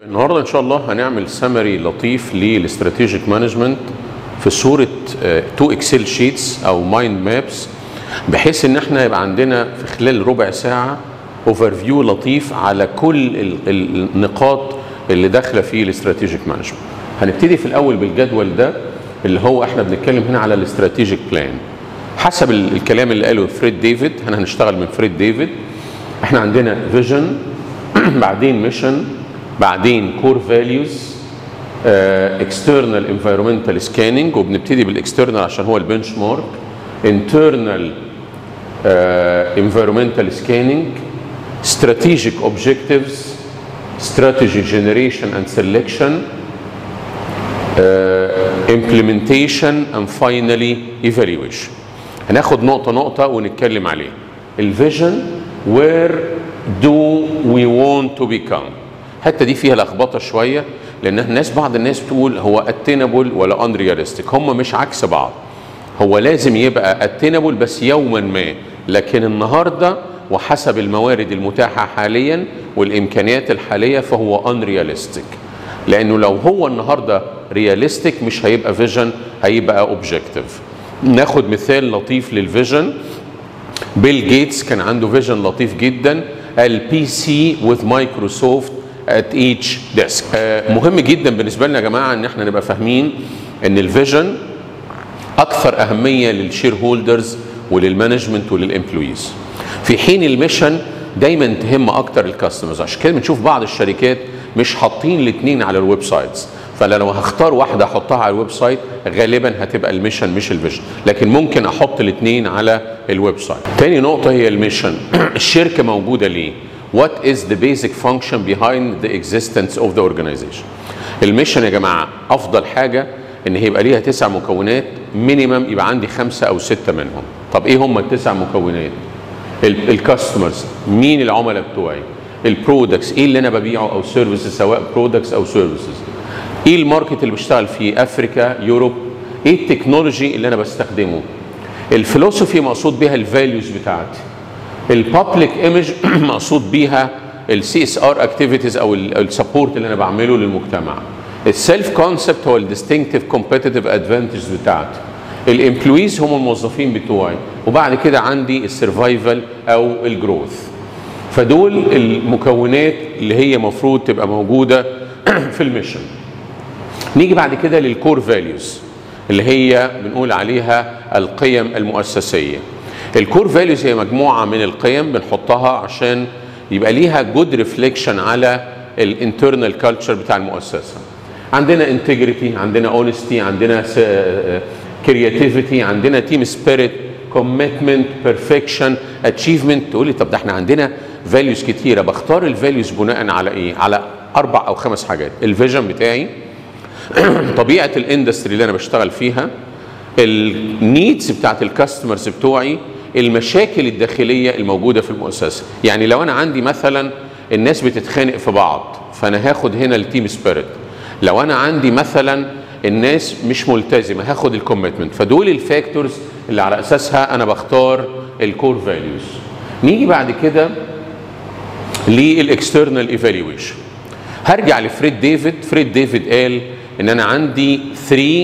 النهارده ان شاء الله هنعمل سمري لطيف للاستراتيجيك مانجمنت في صوره تو اكسل شيتس او مايند مابس بحيث ان احنا يبقى عندنا في خلال ربع ساعه اوفر فيو لطيف على كل ال- ال- النقاط اللي داخله في الاستراتيجيك مانجمنت هنبتدي في الاول بالجدول ده اللي هو احنا بنتكلم هنا على الاستراتيجيك بلان حسب ال- الكلام اللي قاله فريد ديفيد احنا هنشتغل من فريد ديفيد احنا عندنا فيجن بعدين ميشن بعدين كور فاليوز اكسترنال انفايرمنتال سكاننج وبنبتدي بالاكسترنال عشان هو البنش مارك انترنال environmental scanning strategic objectives strategy generation and selection uh, implementation and finally evaluation هناخد نقطة نقطة ونتكلم عليها الفيجن where do we want to become الحتة دي فيها لخبطة شوية لأن الناس بعض الناس بتقول هو attainable ولا unrealistic هم مش عكس بعض هو لازم يبقى اتينبل بس يوما ما لكن النهارده وحسب الموارد المتاحه حاليا والامكانيات الحاليه فهو انرياليستيك لانه لو هو النهارده رياليستيك مش هيبقى فيجن هيبقى اوبجكتيف ناخد مثال لطيف للفيجن بيل جيتس كان عنده فيجن لطيف جدا البي سي وذ مايكروسوفت ات ايتش ديسك مهم جدا بالنسبه لنا يا جماعه ان احنا نبقى فاهمين ان الفيجن اكثر اهميه للشير هولدرز وللمانجمنت وللامبلويز في حين الميشن دايما تهم اكتر الكاستمرز عشان كده بنشوف بعض الشركات مش حاطين الاثنين على الويب سايتس فلو هختار واحده احطها على الويب سايت غالبا هتبقى الميشن مش الفيجن لكن ممكن احط الاثنين على الويب سايت تاني نقطه هي الميشن الشركه موجوده ليه What is the basic function behind the existence of the organization الميشن يا جماعه افضل حاجه ان هيبقى ليها تسع مكونات مينيمم يبقى عندي خمسه او سته منهم طب ايه هم التسع مكونات الكاستمرز مين العملاء بتوعي البرودكتس ايه اللي انا ببيعه او سيرفيسز سواء برودكتس او سيرفيسز ايه الماركت اللي بشتغل فيه افريكا يوروب ايه التكنولوجي اللي انا بستخدمه الفلوسفي مقصود بيها الفاليوز بتاعتي البابليك ايمج مقصود بيها السي اس ار اكتيفيتيز او السبورت اللي انا بعمله للمجتمع السيلف كونسبت هو الديستنكتيف كومبيتيتيف ادفانتج بتاعتي الامبلويز هم الموظفين بتوعي وبعد كده عندي السرفايفل او الجروث فدول المكونات اللي هي مفروض تبقى موجوده في الميشن نيجي بعد كده للكور فاليوز اللي هي بنقول عليها القيم المؤسسيه الكور فاليوز هي مجموعه من القيم بنحطها عشان يبقى ليها جود ريفليكشن على الانترنال كلتشر بتاع المؤسسه عندنا انتجريتي عندنا اونستي عندنا كرياتيفيتي عندنا تيم سبيريت كوميتمنت بيرفكشن اتشيفمنت تقول لي طب ده احنا عندنا فاليوز كتيره بختار الفاليوز بناء على ايه على اربع او خمس حاجات الفيجن بتاعي طبيعه الاندستري اللي انا بشتغل فيها النيدز بتاعت الكاستمرز بتوعي المشاكل الداخليه الموجوده في المؤسسه يعني لو انا عندي مثلا الناس بتتخانق في بعض فانا هاخد هنا التيم سبيريت لو انا عندي مثلا الناس مش ملتزمه هاخد الكوميتمنت فدول الفاكتورز اللي على اساسها انا بختار الكور فاليوز نيجي بعد كده للاكسترنال ايفالويشن هرجع لفريد ديفيد فريد ديفيد قال ان انا عندي 3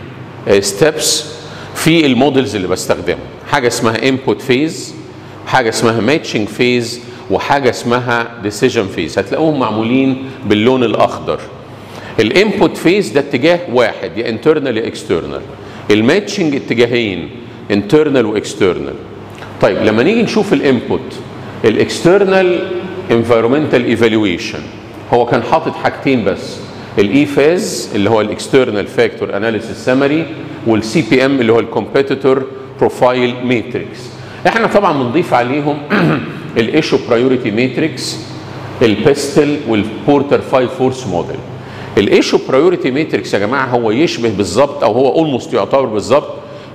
ستيبس في المودلز اللي بستخدمها حاجه اسمها انبوت فيز حاجه اسمها ماتشنج فيز وحاجه اسمها ديسيجن فيز هتلاقوهم معمولين باللون الاخضر الانبوت فيز ده اتجاه واحد يا انترنال يا اكسترنال الماتشنج اتجاهين انترنال واكسترنال طيب لما نيجي نشوف الانبوت الاكسترنال انفيرمنتال ايفالويشن هو كان حاطط حاجتين بس الاي فاز اللي هو الاكسترنال فاكتور اناليسيس سمري والسي بي ام اللي هو الكومبيتيتور بروفايل ماتريكس احنا طبعا بنضيف عليهم الايشو برايورتي ماتريكس البيستل والبورتر فايف فورس موديل الايشو برايورتي ماتريكس يا جماعه هو يشبه بالظبط او هو اولموست يعتبر بالظبط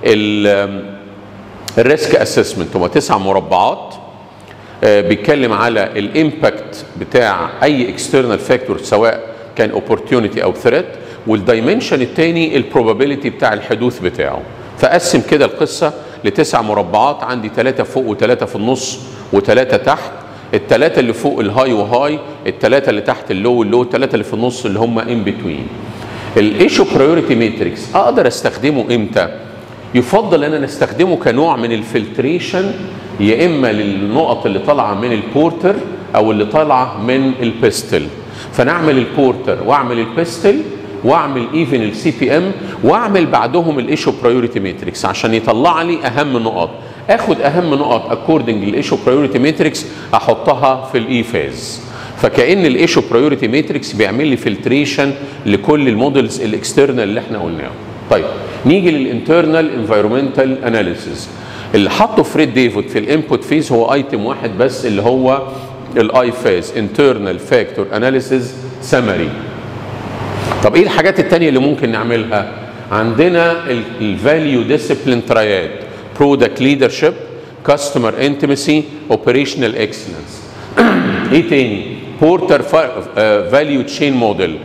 الريسك اسسمنت هم تسع مربعات بيتكلم على الامباكت بتاع اي اكسترنال فاكتور سواء كان اوبورتيونيتي او ثريت والدايمنشن الثاني البروبابيلتي بتاع الحدوث بتاعه فقسم كده القصه لتسع مربعات عندي ثلاثه فوق وثلاثه في النص وثلاثه تحت الثلاثه اللي فوق الهاي وهاي الثلاثه اللي تحت اللو واللو الثلاثه اللي في النص اللي هم ان بتوين الايشو برايورتي ماتريكس اقدر استخدمه امتى يفضل ان انا استخدمه كنوع من الفلتريشن يا اما للنقط اللي طالعه من البورتر او اللي طالعه من البيستل فنعمل البورتر واعمل البيستل واعمل ايفن السي بي ام واعمل بعدهم الايشو برايورتي ماتريكس عشان يطلع لي اهم نقط اخد اهم نقط اكوردنج للايشو برايورتي ماتريكس احطها في الاي فاز فكان الايشو برايورتي ماتريكس بيعمل لي فلتريشن لكل المودلز الاكسترنال اللي احنا قلناهم طيب نيجي للانترنال انفايرمنتال اناليسيز اللي حطه فريد ديفيد في الانبوت فيز هو ايتم واحد بس اللي هو الاي فاز انترنال فاكتور اناليسيز سمري طب ايه الحاجات التانية اللي ممكن نعملها عندنا الفاليو ديسيبلين تراياد برودكت ليدرشيب كاستمر انتمسي اوبريشنال اكسلنس ايه تاني بورتر فاليو تشين موديل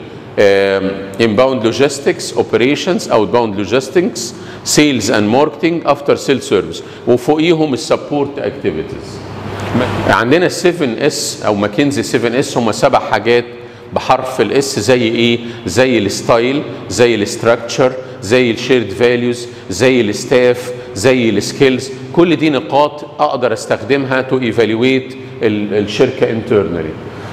inbound logistics operations outbound logistics sales and marketing after sale service وفوقيهم السبورت اكتيفيتيز عندنا 7 اس او ماكنزي 7 اس هم سبع حاجات بحرف الاس زي ايه زي الستايل زي الاستراكشر زي الشيرد فاليوز زي الستاف زي السكيلز كل دي نقاط اقدر استخدمها تو ايفالويت الشركه انترنالي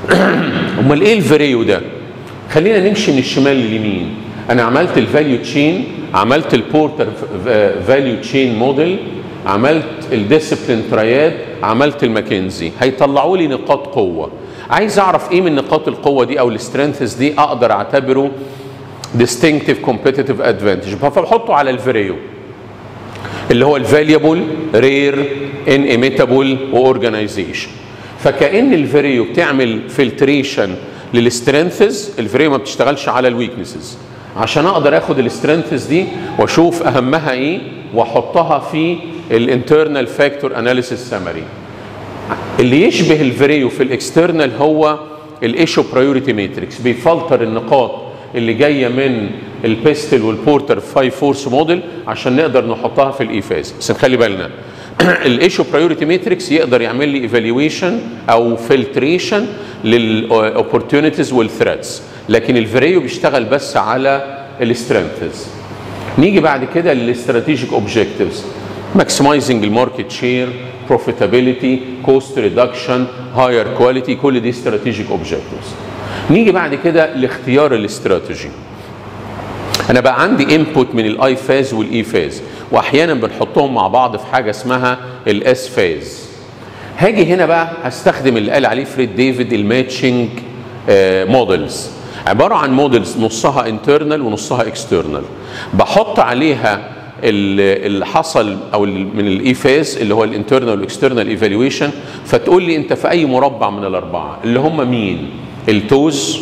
امال ايه الفيريو ده خلينا نمشي من الشمال لليمين انا عملت الفاليو تشين عملت البورتر فاليو تشين موديل عملت الديسيبلين تراياد عملت الماكنزي هيطلعوا لي نقاط قوه عايز اعرف ايه من نقاط القوه دي او السترينثز دي اقدر اعتبره distinctive competitive advantage فبحطه على الفيريو اللي هو الفاليبل رير ان ايميتابل واورجنايزيشن فكان الفيريو بتعمل فلتريشن للسترينثز الفيريو ما بتشتغلش على الويكنسز عشان اقدر اخد السترينثز دي واشوف اهمها ايه واحطها في الانترنال فاكتور اناليسيس سمري اللي يشبه الفيريو في الاكسترنال هو الايشو برايورتي ماتريكس بيفلتر النقاط اللي جايه من البيستل والبورتر فايف فورس موديل عشان نقدر نحطها في الايفاز بس نخلي بالنا الايشو برايورتي ماتريكس يقدر يعمل لي ايفالويشن او فلتريشن للاوبورتيونيتيز والثريتس لكن الفيريو بيشتغل بس على السترينثز نيجي بعد كده للاستراتيجيك اوبجكتيفز ماكسمايزنج الماركت شير بروفيتابيلتي كوست ريدكشن هاير كواليتي كل دي استراتيجيك اوبجكتيفز نيجي بعد كده لاختيار الاستراتيجي انا بقى عندي انبوت من الاي فاز والاي فاز واحيانا بنحطهم مع بعض في حاجه اسمها الاس فاز هاجي هنا بقى هستخدم اللي قال عليه فريد ديفيد الماتشنج موديلز عباره عن موديلز نصها انترنال ونصها اكسترنال بحط عليها اللي حصل او من الاي فاز اللي هو الانترنال والاكسترنال ايفالويشن فتقول لي انت في اي مربع من الاربعه اللي هم مين التوز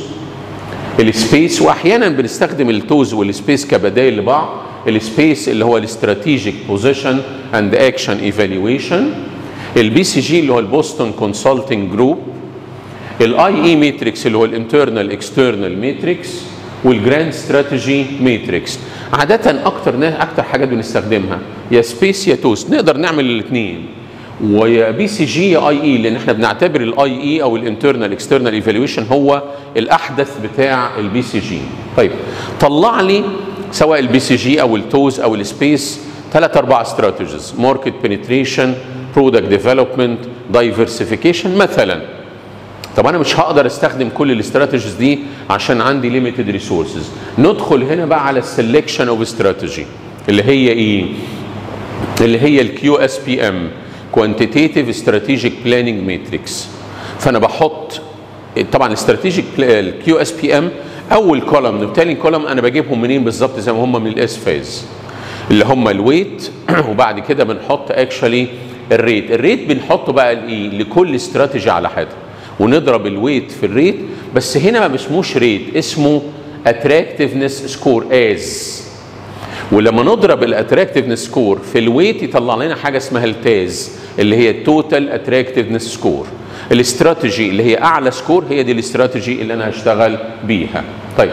السبيس واحيانا بنستخدم التوز والسبيس كبدائل لبعض السبيس اللي هو الاستراتيجيك بوزيشن اند اكشن ايفالويشن البي سي جي اللي هو البوستون كونسلتنج جروب الاي اي ماتريكس اللي هو الانترنال اكسترنال ماتريكس والجراند استراتيجي ماتريكس عادة أكتر أكتر حاجات بنستخدمها يا سبيس يا توست نقدر نعمل الاثنين ويا بي سي جي يا اي اي لان احنا بنعتبر الاي اي او الانترنال اكسترنال ايفالويشن هو الاحدث بتاع البي سي جي طيب طلع لي سواء البي سي جي او التوز او السبيس ثلاث اربع استراتيجيز ماركت بنتريشن برودكت ديفلوبمنت دايفرسيفيكيشن مثلا طب انا مش هقدر استخدم كل الاستراتيجيز دي عشان عندي ليميتد ريسورسز ندخل هنا بقى على السلكشن اوف استراتيجي اللي هي ايه اللي هي الكيو اس بي ام كوانتيتيف استراتيجيك بلاننج ماتريكس فانا بحط طبعا الاستراتيجيك الكيو اس بي ام اول كولم بالتالي كولم انا بجيبهم منين بالظبط زي ما هم من الاس فاز اللي هم الويت وبعد كده بنحط اكشولي الريت الريت بنحطه بقى الايه لكل استراتيجي على حده ونضرب الويت في الريت بس هنا ما اسموش ريت اسمه اتراكتفنس سكور از ولما نضرب الاتراكتفنس سكور في الويت يطلع لنا حاجه اسمها التاز اللي هي التوتال اتراكتفنس سكور الاستراتيجي اللي هي اعلى سكور هي دي الاستراتيجي اللي انا هشتغل بيها طيب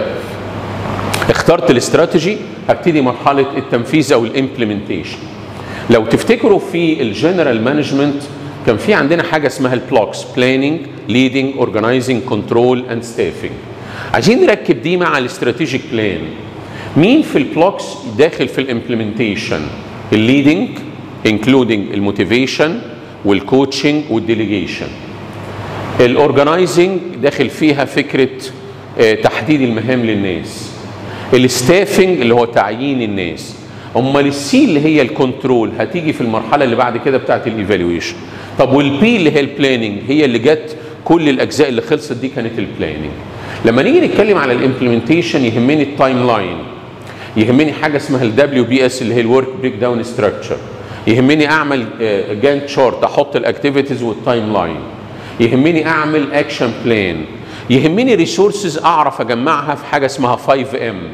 اخترت الاستراتيجي هبتدي مرحله التنفيذ او الامبلمنتيشن لو تفتكروا في الجنرال مانجمنت كان في عندنا حاجه اسمها البلوكس بلاننج ليدنج اورجنايزنج كنترول اند ستافنج عايزين نركب دي مع الاستراتيجيك بلان مين في البلوكس داخل في الامبلمنتيشن الليدنج انكلودنج الموتيفيشن والكوتشنج والديليجيشن الاورجنايزنج داخل فيها فكره آه، تحديد المهام للناس الستافنج اللي هو تعيين الناس امال السي اللي هي الكنترول هتيجي في المرحله اللي بعد كده بتاعت الايفالويشن طب والبي اللي هي البلاننج هي اللي جت كل الاجزاء اللي خلصت دي كانت البلاننج لما نيجي نتكلم على الامبلمنتيشن يهمني التايم لاين يهمني حاجه اسمها الدبليو بي اس اللي هي الورك بريك داون ستراكشر يهمني اعمل جانت شارت احط الاكتيفيتيز والتايم لاين يهمني اعمل اكشن بلان يهمني ريسورسز اعرف اجمعها في حاجه اسمها 5 ام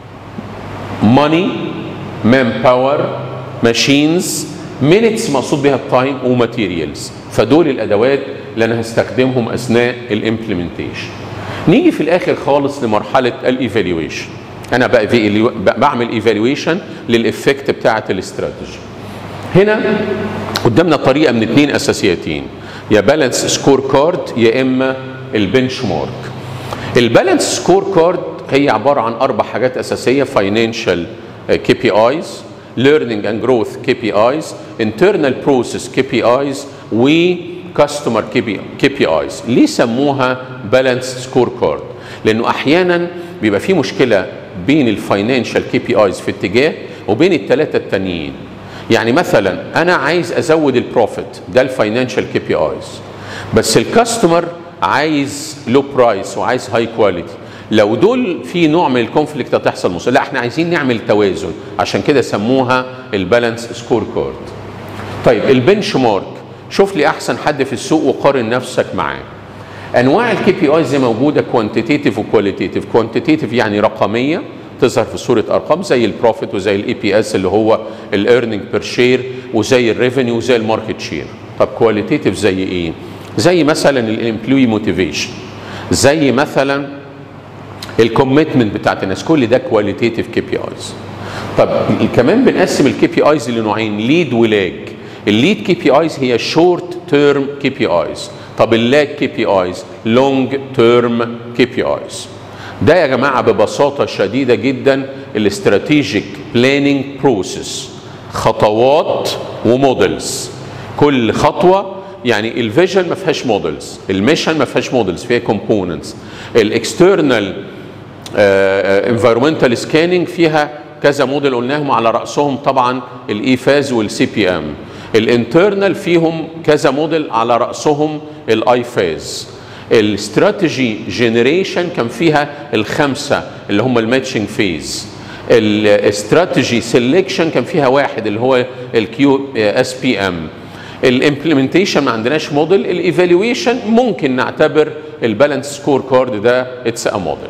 ماني مان باور ماشينز مينتس مقصود بها التايم وماتيريالز فدول الادوات اللي انا هستخدمهم اثناء الامبلمنتيشن نيجي في الاخر خالص لمرحله الايفالويشن انا بقى في بعمل ايفالويشن للافكت بتاعه الاستراتيجي هنا قدامنا طريقه من اثنين اساسيتين يا بالانس سكور كارد يا اما البنش مارك البالانس سكور كارد هي عباره عن اربع حاجات اساسيه فاينانشال كي بي ايز ليرنينج اند جروث كي بي ايز انترنال بروسيس كي بي ايز وكاستمر كي بي ايز ليه سموها بالانس سكور كارد لانه احيانا بيبقى في مشكله بين الفاينانشال كي بي ايز في اتجاه وبين الثلاثه التانيين يعني مثلا انا عايز ازود البروفيت ده الفاينانشال كي بي ايز بس الكاستمر عايز لو برايس وعايز هاي كواليتي لو دول في نوع من الكونفليكت هتحصل مصر لا احنا عايزين نعمل توازن عشان كده سموها البالانس سكور كارد طيب البنش مارك شوف لي احسن حد في السوق وقارن نفسك معاه انواع الكي بي ايز موجوده كوانتيتيف وكواليتيف كوانتيتيف يعني رقميه تظهر في صوره ارقام زي البروفيت وزي الاي بي اس اللي هو الايرنينج بير شير وزي الريفينيو وزي الماركت شير طب كواليتيف زي ايه زي مثلا الامبلوي موتيفيشن زي مثلا الكوميتمنت بتاعت الناس كل ده كواليتيف كي بي ايز طب كمان بنقسم الكي بي ايز لنوعين ليد ولاج الليد كي بي ايز هي شورت تيرم كي بي ايز طب اللاج كي بي ايز لونج تيرم كي بي ايز ده يا جماعه ببساطه شديده جدا الاستراتيجيك بلاننج بروسيس خطوات ومودلز كل خطوه يعني الفيجن ما فيهاش مودلز الميشن ما فيهاش مودلز فيها كومبوننتس الاكسترنال انفيرمنتال سكاننج فيها كذا موديل قلناهم على راسهم طبعا الاي فاز والسي بي ام الانترنال فيهم كذا موديل على راسهم الاي فاز الاستراتيجي جنريشن كان فيها الخمسه اللي هم الماتشنج فيز الاستراتيجي سيلكشن كان فيها واحد اللي هو الكيو اس بي ام الامبلمنتيشن ما عندناش موديل الايفالويشن ممكن نعتبر البالانس سكور كارد ده اتس ا موديل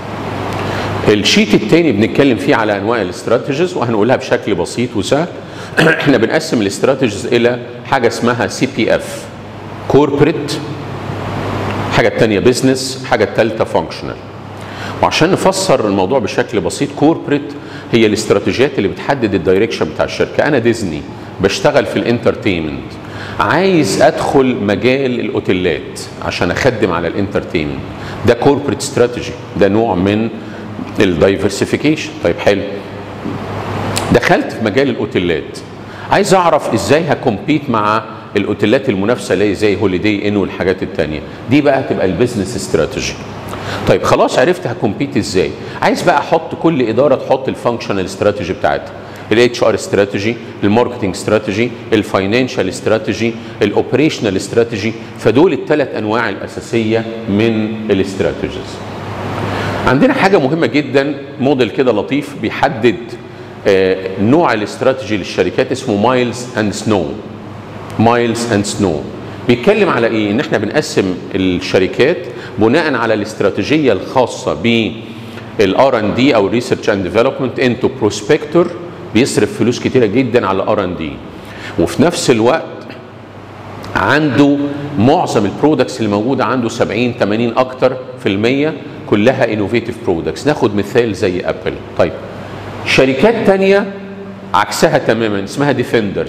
الشيت الثاني بنتكلم فيه على انواع الاستراتيجيز وهنقولها بشكل بسيط وسهل احنا بنقسم الاستراتيجيز الى حاجه اسمها سي بي اف كوربريت حاجه الثانيه بزنس حاجه الثالثه فانكشنال وعشان نفسر الموضوع بشكل بسيط كوربريت هي الاستراتيجيات اللي بتحدد الدايركشن بتاع الشركه انا ديزني بشتغل في الانترتينمنت عايز ادخل مجال الاوتيلات عشان اخدم على الانترتينمنت ده كوربريت استراتيجي ده نوع من الدايفرسيفيكيشن طيب حلو دخلت في مجال الاوتيلات عايز اعرف ازاي هكمبيت مع الاوتيلات المنافسه اللي زي هوليداي ان والحاجات التانية دي بقى هتبقى البيزنس استراتيجي طيب خلاص عرفت هكمبيت ازاي عايز بقى احط كل اداره تحط الفانكشنال استراتيجي بتاعتها الاتش ار استراتيجي الماركتنج استراتيجي الفاينانشال استراتيجي الاوبريشنال استراتيجي فدول الثلاث انواع الاساسيه من الاستراتيجيز عندنا حاجه مهمه جدا موديل كده لطيف بيحدد آه نوع الاستراتيجي للشركات اسمه مايلز اند سنو مايلز اند سنو بيتكلم على ايه ان احنا بنقسم الشركات بناء على الاستراتيجيه الخاصه بالار ان دي او ريسيرش اند ديفلوبمنت انتو بروسبكتور بيصرف فلوس كتيره جدا على ار ان دي وفي نفس الوقت عنده معظم البرودكتس اللي موجوده عنده 70 80 اكتر في المية كلها انوفيتيف برودكتس ناخد مثال زي ابل طيب شركات تانية عكسها تماما اسمها ديفندرز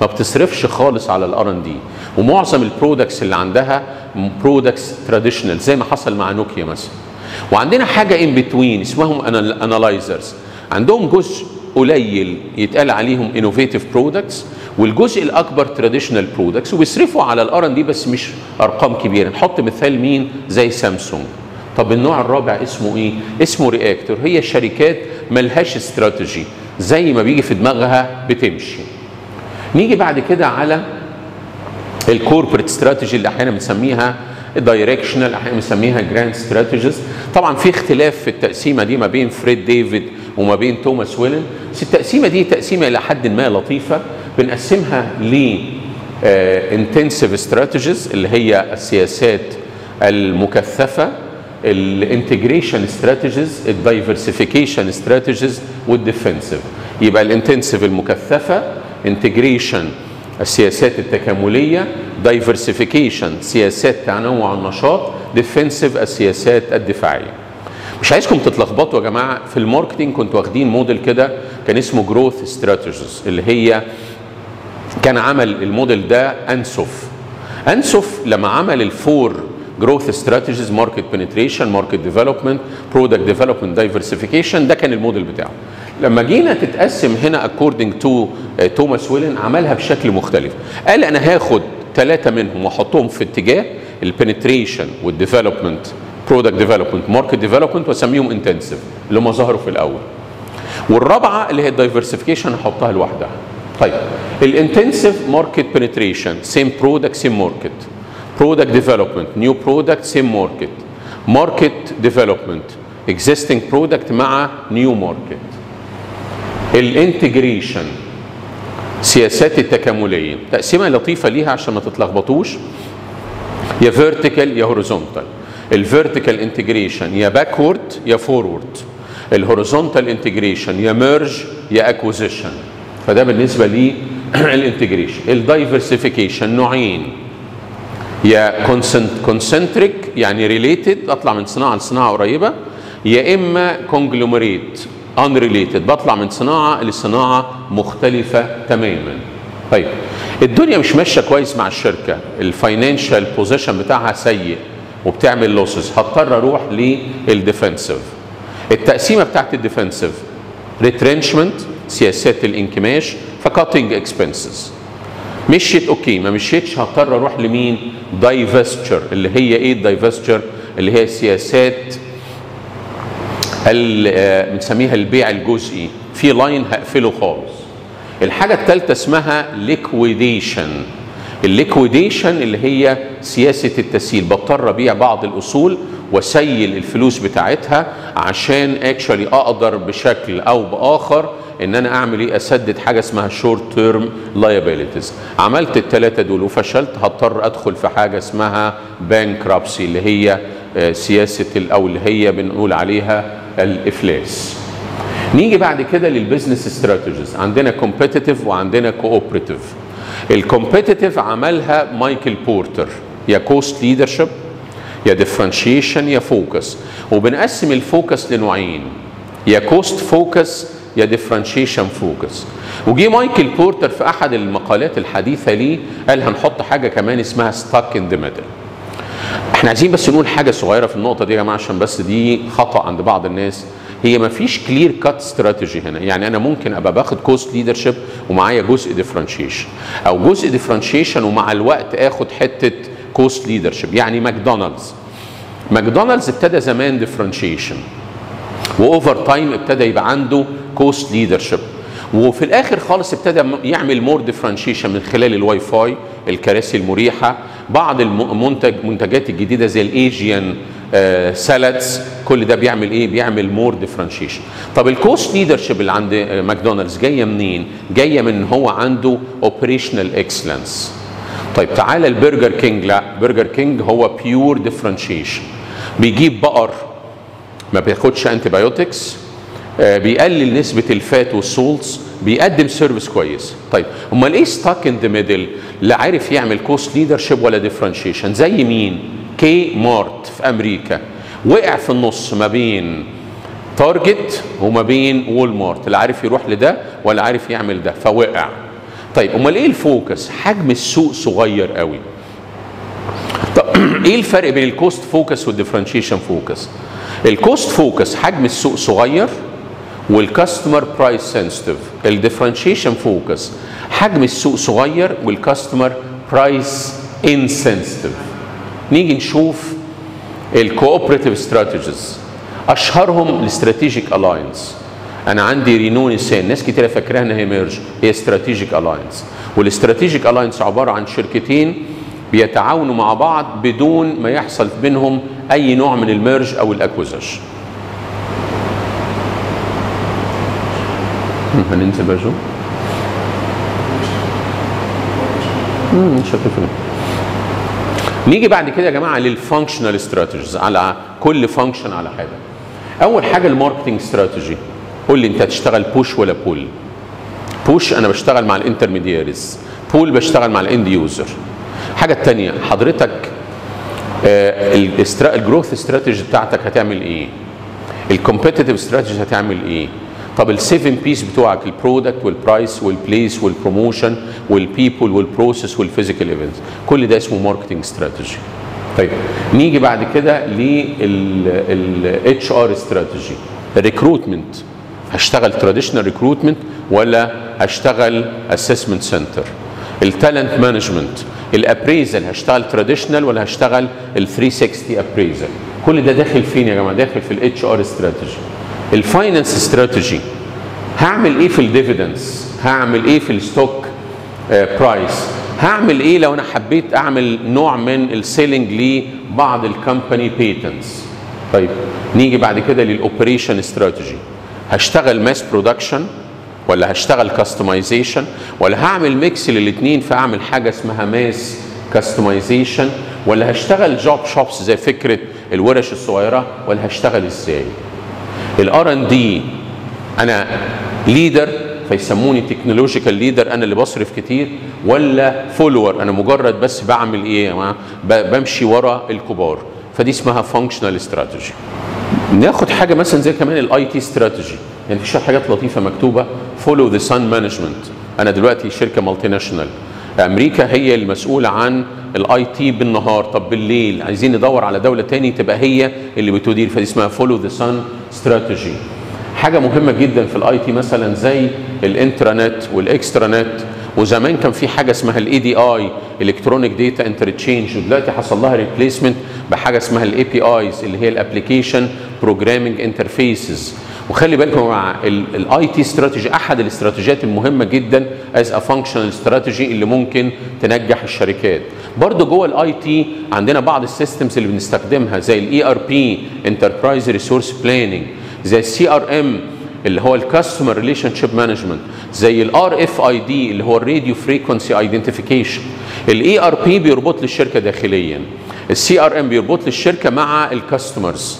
ما بتصرفش خالص على الار ان دي ومعظم البرودكتس اللي عندها برودكتس تراديشنال زي ما حصل مع نوكيا مثلا وعندنا حاجه ان بتوين اسمهم انالايزرز عندهم جزء قليل يتقال عليهم انوفيتيف برودكتس والجزء الاكبر تراديشنال برودكتس وبيصرفوا على الار ان دي بس مش ارقام كبيره نحط مثال مين زي سامسونج طب النوع الرابع اسمه ايه اسمه رياكتور هي شركات ملهاش استراتيجي زي ما بيجي في دماغها بتمشي نيجي بعد كده على الكوربريت استراتيجي اللي احيانا بنسميها دايركشنال احيانا بنسميها جراند استراتيجيز طبعا في اختلاف في التقسيمه دي ما بين فريد ديفيد وما بين توماس ويلن بس التقسيمه دي تقسيمه الى حد ما لطيفه بنقسمها ل انتنسيف استراتيجيز اللي هي السياسات المكثفه الانتجريشن استراتيجيز الدايفرسيفيكيشن استراتيجيز والديفنسيف يبقى الانتنسيف المكثفه انتجريشن السياسات التكامليه دايفرسيفيكيشن سياسات تنوع النشاط ديفنسيف السياسات الدفاعيه مش عايزكم تتلخبطوا يا جماعه في الماركتينج كنتوا واخدين موديل كده كان اسمه جروث استراتيجيز اللي هي كان عمل الموديل ده انسوف انسوف لما عمل الفور جروث استراتيجيز ماركت بنتريشن ماركت ديفلوبمنت برودكت ديفلوبمنت دايفرسيفيكيشن ده كان الموديل بتاعه لما جينا تتقسم هنا اكوردنج تو توماس ويلن عملها بشكل مختلف قال انا هاخد ثلاثه منهم واحطهم في اتجاه البنتريشن والديفلوبمنت برودكت ديفلوبمنت ماركت ديفلوبمنت واسميهم انتنسيف اللي هم ظهروا في الاول والرابعه اللي هي الدايفرسيفيكيشن هحطها لوحدها طيب الانتنسيف ماركت بنتريشن سيم برودكت سيم ماركت برودكت ديفلوبمنت نيو برودكت سيم ماركت ماركت ديفلوبمنت اكزيستنج برودكت مع نيو ماركت الانتجريشن سياسات التكامليه تقسيمه لطيفه ليها عشان ما تتلخبطوش يا فيرتيكال يا هوريزونتال الفيرتيكال انتجريشن يا باكورد يا فورورد الهوريزونتال انتجريشن يا ميرج يا اكوزيشن فده بالنسبه للانتجريشن الدايفرسيفيكيشن نوعين يا كونسنتريك يعني ريليتد اطلع من صناعه لصناعه قريبه يا اما كونجلومريت unrelated بطلع من صناعه لصناعه مختلفه تماما طيب الدنيا مش ماشيه كويس مع الشركه الفاينانشال بوزيشن بتاعها سيء وبتعمل لوسز هضطر اروح للديفنسيف التقسيمه بتاعت الديفنسيف ريترنشمنت سياسات الانكماش فكاتنج اكسبنسز مشيت اوكي ما مشيتش هضطر اروح لمين دايفستشر اللي هي ايه الدايفستشر اللي هي سياسات بنسميها البيع الجزئي في لاين هقفله خالص الحاجه الثالثه اسمها ليكويديشن الليكويديشن اللي هي سياسه التسييل بضطر ابيع بعض الاصول واسيل الفلوس بتاعتها عشان اكشولي اقدر بشكل او باخر ان انا اعمل ايه اسدد حاجه اسمها شورت تيرم لايبيليتيز عملت الثلاثه دول وفشلت هضطر ادخل في حاجه اسمها بانكرابسي اللي هي سياسه او اللي هي بنقول عليها الافلاس نيجي بعد كده للبزنس استراتيجيز عندنا كومبيتيتيف وعندنا كوبريتيف الكومبيتيتيف عملها مايكل بورتر يا كوست ليدرشيب يا ديفرنشيشن يا فوكس وبنقسم الفوكس لنوعين يا كوست فوكس يا ديفرنشيشن فوكس وجي مايكل بورتر في احد المقالات الحديثه ليه قال هنحط حاجه كمان اسمها ستاك ان ذا ميدل احنا عايزين بس نقول حاجه صغيره في النقطه دي يا جماعه عشان بس دي خطا عند بعض الناس هي ما فيش كلير كات استراتيجي هنا يعني انا ممكن ابقى باخد كوست ليدرشيب ومعايا جزء ديفرنشيشن او جزء ديفرنشيشن ومع الوقت اخد حته كوست ليدرشيب يعني ماكدونالدز ماكدونالدز ابتدى زمان ديفرنشيشن واوفر تايم ابتدى يبقى عنده كوست ليدرشيب وفي الاخر خالص ابتدى يعمل مور ديفرنشيشن من خلال الواي فاي الكراسي المريحه بعض المنتج منتجات الجديده زي الايجيان آه سالادز كل ده بيعمل ايه بيعمل مور ديفرنشيشن طب الكوست ليدرشيب اللي عند ماكدونالدز جايه منين جايه من ان هو عنده اوبريشنال اكسلنس طيب تعالى البرجر كينج لا برجر كينج هو بيور ديفرنشيشن بيجيب بقر ما بياخدش انتي بايوتكس آه بيقلل نسبه الفات والسولتس بيقدم سيرفيس كويس طيب امال ايه ستاك ان ذا ميدل لا عارف يعمل كوست ليدرشيب ولا ديفرنشيشن زي مين كي مارت في امريكا وقع في النص ما بين تارجت وما بين وول مارت لا عارف يروح لده ولا عارف يعمل ده فوقع طيب امال ايه الفوكس حجم السوق صغير قوي طب ايه الفرق بين الكوست فوكس والديفرنشيشن فوكس الكوست فوكس حجم السوق صغير والكاستمر برايس سنسيتيف الديفرنشيشن فوكس حجم السوق صغير والكاستمر برايس انسنسيتيف نيجي نشوف الكوبريتيف استراتيجيز اشهرهم الاستراتيجيك الاينس انا عندي رينو نيسان ناس كتيره فاكراها انها ميرج هي استراتيجيك الاينس والاستراتيجيك الاينس عباره عن شركتين بيتعاونوا مع بعض بدون ما يحصل بينهم اي نوع من الميرج او الاكوزيشن هننزل بقى جو مم، مش هتفرق نيجي بعد كده يا جماعه للفانكشنال استراتيجيز على كل فانكشن على حاجه اول حاجه الماركتنج استراتيجي قول لي انت هتشتغل بوش ولا بول بوش انا بشتغل مع الانترميدياريز بول بشتغل مع الاند يوزر الحاجه الثانيه حضرتك الجروث استراتيجي بتاعتك هتعمل ايه الكومبيتيتيف استراتيجي هتعمل ايه طب السيفن بيس بتوعك البرودكت والبرايس والبليس والبروموشن والبيبول والبروسيس والفيزيكال ايفنتس كل ده اسمه ماركتنج استراتيجي طيب نيجي بعد كده للاتش ار استراتيجي الريكروتمنت هشتغل تراديشنال ريكروتمنت ولا هشتغل اسسمنت سنتر التالنت مانجمنت الابريزل هشتغل تراديشنال ولا هشتغل ال 360 ابريزل كل ده داخل فين يا جماعه داخل في الاتش ار استراتيجي الفاينانس استراتيجي هعمل ايه في الديفيدنس هعمل ايه في الستوك برايس هعمل ايه لو انا حبيت اعمل نوع من السيلينج لبعض الكومباني بيتنتس طيب نيجي بعد كده للاوبريشن استراتيجي هشتغل ماس برودكشن ولا هشتغل كاستمايزيشن ولا هعمل ميكس للاثنين فاعمل حاجه اسمها ماس كاستمايزيشن ولا هشتغل جوب شوبس زي فكره الورش الصغيره ولا هشتغل ازاي الار ان دي انا ليدر فيسموني تكنولوجيكال ليدر انا اللي بصرف كتير ولا فولور انا مجرد بس بعمل ايه يا جماعه بمشي ورا الكبار فدي اسمها فانكشنال استراتيجي ناخد حاجه مثلا زي كمان الاي تي استراتيجي يعني في شويه حاجات لطيفه مكتوبه فولو ذا سان مانجمنت انا دلوقتي شركه مالتي ناشونال امريكا هي المسؤوله عن الاي تي بالنهار طب بالليل عايزين ندور على دوله تاني تبقى هي اللي بتدير فدي اسمها فولو ذا سان استراتيجي حاجه مهمه جدا في الاي تي مثلا زي الانترانت والاكسترانت وزمان كان في حاجه اسمها الاي دي اي الكترونيك داتا انترتشينج ودلوقتي حصل لها ريبليسمنت بحاجه اسمها الاي بي ايز اللي هي الابلكيشن بروجرامينج انترفيسز وخلي بالكم يا جماعه الاي تي استراتيجي احد الاستراتيجيات المهمه جدا از ا فانكشنال استراتيجي اللي ممكن تنجح الشركات برضو جوه الاي تي عندنا بعض السيستمز اللي بنستخدمها زي الاي ار بي انتربرايز ريسورس بلاننج زي السي ار ام اللي هو الكاستمر ريليشن شيب مانجمنت زي الار اف اي دي اللي هو الراديو فريكونسي ايدنتيفيكيشن الاي ار بي بيربط للشركه داخليا السي ار ام بيربط للشركه مع الكاستمرز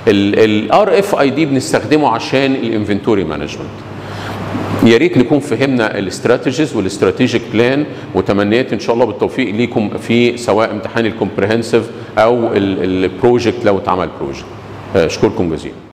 الار اف اي دي بنستخدمه عشان الانفنتوري مانجمنت يا ريت نكون فهمنا الاستراتيجيز والاستراتيجيك بلان وتمنيات ان شاء الله بالتوفيق ليكم في سواء امتحان الكومبريهنسيف او البروجكت لو اتعمل بروجكت اشكركم جزيلا